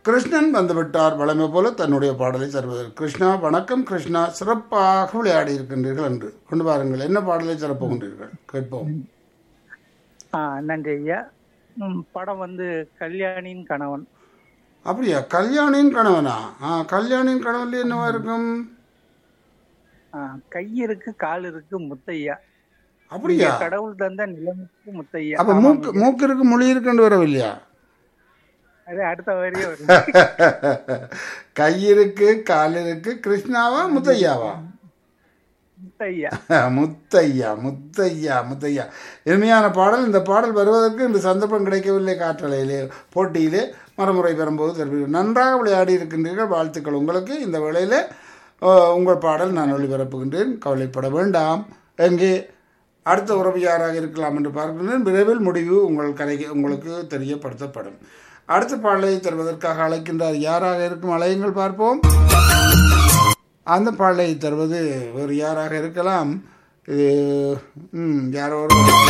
கிருஷ்ணன் வந்துவிட்டார் வளமை போல தன்னுடைய பாடலை தருவதற்கு கிருஷ்ணா வணக்கம் கிருஷ்ணா சிறப்பாக விளையாடி இருக்கின்றீர்கள் என்று கொண்டு வாருங்கள் என்ன பாடலை சிறப்புகின்றீர்கள் கேட்போம் ஆ, நன்றி ஐயா ம், படம் வந்து கல்யாணியின் கணவன் அப்படியா கல்யாணின் கணவனா ஆ கல்யாணின் கணவன்ல என்னவா இருக்கும் ஆ, கை இருக்கு கால் இருக்கு முத்தையா அப்படியா கடவுள் தந்த நிலைமைக்கு முத்தையா அப்ப மூக்கு மூக்கு இருக்கு மொழி இருக்குன்னு வரவில்லையா அது அடுத்த வரையும் வரும் கை இருக்கு கால் இருக்கு கிருஷ்ணாவா முத்தையாவா முத்தையா முத்தையா முத்தையா முத்தையா இனிமையான பாடல் இந்த பாடல் வருவதற்கு இந்த சந்தர்ப்பம் கிடைக்கவில்லை காற்றலையிலே போட்டியிலே மறுமுறை பெறும்போது தெரிவிக்கிறேன் நன்றாக விளையாடி இருக்கின்றீர்கள் வாழ்த்துக்கள் உங்களுக்கு இந்த வேளையிலே அஹ், உங்கள் பாடல் நான் ஒளிபரப்புகின்றேன் கவலைப்பட வேண்டாம் எங்கே அடுத்த உறவு யாராக இருக்கலாம் என்று பார்க்கின்றேன் விரைவில் முடிவு உங்கள் கதைக்கு உங்களுக்கு தெரியப்படுத்தப்படும் அடுத்த பாடலை தருவதற்காக அழைக்கின்றார் யாராக இருக்கும் அழையுங்கள் பார்ப்போம் அந்த பாடலை தருவது வேறு யாராக இருக்கலாம் இது ம் யாரோ ஒரு